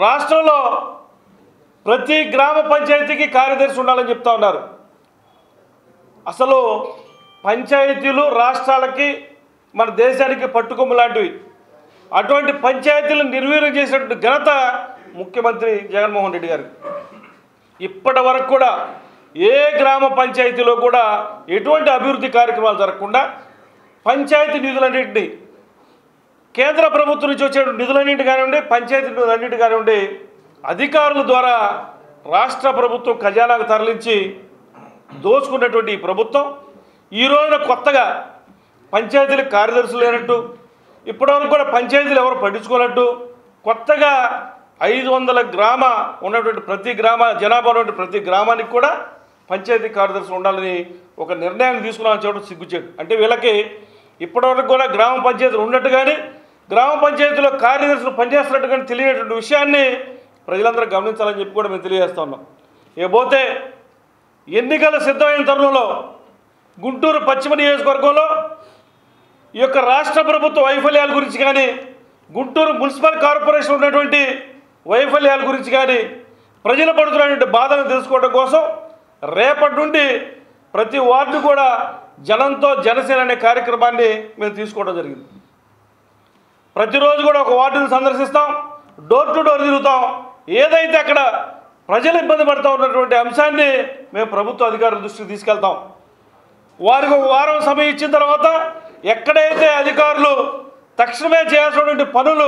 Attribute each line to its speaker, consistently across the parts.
Speaker 1: రాష్ట్రంలో ప్రతి గ్రామ పంచాయతీకి కార్యదర్శి ఉండాలని చెప్తా ఉన్నారు అసలు పంచాయతీలు రాష్ట్రాలకి మన దేశానికి పట్టుకొమ్ము లాంటివి అటువంటి పంచాయతీలను నిర్వీర్యం చేసినటువంటి ఘనత ముఖ్యమంత్రి జగన్మోహన్ రెడ్డి గారు ఇప్పటి వరకు కూడా ఏ గ్రామ పంచాయతీలో కూడా ఎటువంటి అభివృద్ధి కార్యక్రమాలు జరగకుండా పంచాయతీ నిధులన్నింటినీ కేంద్ర ప్రభుత్వం నుంచి వచ్చే నిధులన్నింటి కానివ్వండి పంచాయతీ నిధులన్నింటి కానివ్వండి అధికారుల ద్వారా రాష్ట్ర ప్రభుత్వం ఖజానాకు తరలించి దోచుకున్నటువంటి ఈ ప్రభుత్వం ఈ రోజున కొత్తగా పంచాయతీలకు కార్యదర్శులు లేనట్టు ఇప్పటివరకు కూడా పంచాయతీలు ఎవరు పట్టించుకోనట్టు కొత్తగా ఐదు వందల గ్రామ ఉన్నటువంటి ప్రతి గ్రామ జనాభా ఉన్నటువంటి ప్రతి గ్రామానికి కూడా పంచాయతీ కార్యదర్శి ఉండాలని ఒక నిర్ణయాన్ని తీసుకున్నామని చెప్పడం సిగ్గుచేటు అంటే వీళ్ళకి ఇప్పటివరకు కూడా గ్రామ పంచాయతీలు ఉన్నట్టు కానీ గ్రామ పంచాయతీలో కార్యదర్శులు పనిచేస్తున్నట్టు కానీ తెలియనటువంటి విషయాన్ని ప్రజలందరూ గమనించాలని చెప్పి కూడా మేము తెలియజేస్తా ఉన్నాం ఇకపోతే ఎన్నికల సిద్ధమైన తరుణంలో గుంటూరు పశ్చిమ నియోజకవర్గంలో ఈ యొక్క రాష్ట్ర ప్రభుత్వ వైఫల్యాల గురించి కానీ గుంటూరు మున్సిపల్ కార్పొరేషన్ ఉన్నటువంటి వైఫల్యాల గురించి కానీ ప్రజలు పడుతున్నటువంటి బాధను తెలుసుకోవడం కోసం రేపటి నుండి ప్రతి వార్డు కూడా జనంతో జనసేన అనే కార్యక్రమాన్ని మేము తీసుకోవడం జరిగింది ప్రతిరోజు కూడా ఒక వార్డును సందర్శిస్తాం డోర్ టు డోర్ తిరుగుతాం ఏదైతే అక్కడ ప్రజలు ఇబ్బంది పడుతూ ఉన్నటువంటి అంశాన్ని మేము ప్రభుత్వ అధికారుల దృష్టికి తీసుకెళ్తాం వారికి ఒక వారం సమయం ఇచ్చిన తర్వాత ఎక్కడైతే అధికారులు తక్షణమే చేయాల్సినటువంటి పనులు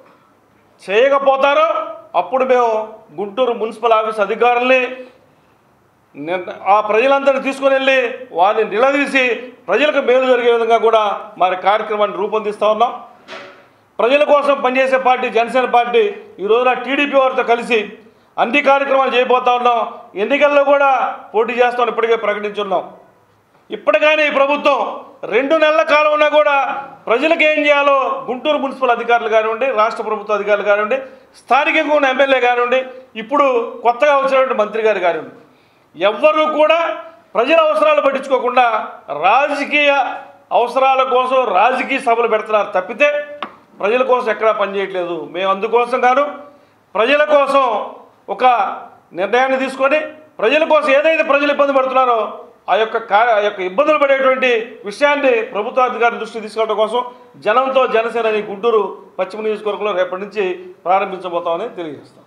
Speaker 1: చేయకపోతారో అప్పుడు మేము గుంటూరు మున్సిపల్ ఆఫీస్ అధికారుల్ని నిర్- ఆ ప్రజలందరినీ తీసుకొని వెళ్ళి వారిని నిలదీసి ప్రజలకు మేలు జరిగే విధంగా కూడా మరి కార్యక్రమాన్ని రూపొందిస్తూ ఉన్నాం ప్రజల కోసం పనిచేసే పార్టీ జనసేన పార్టీ ఈ రోజున టీడీపీ వారితో కలిసి అన్ని కార్యక్రమాలు చేయబోతా ఉన్నాం ఎన్నికల్లో కూడా పోటీ చేస్తామని ఇప్పటికే ప్రకటించున్నాం ఇప్పటికైనా ఈ ప్రభుత్వం రెండు నెలల కాలం ఉన్నా కూడా ప్రజలకు ఏం చేయాలో గుంటూరు మున్సిపల్ అధికారులు కానివ్వండి రాష్ట్ర ప్రభుత్వ అధికారులు కానివ్వండి స్థానికంగా ఉన్న ఎమ్మెల్యే కానివ్వండి ఇప్పుడు కొత్తగా వచ్చినటువంటి మంత్రి గారు కానివ్వండి ఎవ్వరూ కూడా ప్రజల అవసరాలు పట్టించుకోకుండా రాజకీయ అవసరాల కోసం రాజకీయ సభలు పెడుతున్నారు తప్పితే ప్రజల కోసం ఎక్కడా పనిచేయట్లేదు మేము అందుకోసం గాను ప్రజల కోసం ఒక నిర్ణయాన్ని తీసుకొని ప్రజల కోసం ఏదైతే ప్రజలు ఇబ్బంది పడుతున్నారో ఆ యొక్క కా- ఆ యొక్క ఇబ్బందులు పడేటువంటి విషయాన్ని ప్రభుత్వ అధికారుల దృష్టికి తీసుకెళ్ళడం కోసం జనంతో జనసేన అని గుంటూరు పశ్చిమ నియోజకవర్గంలో రేపటి నుంచి ప్రారంభించబోతామని తెలియజేస్తాం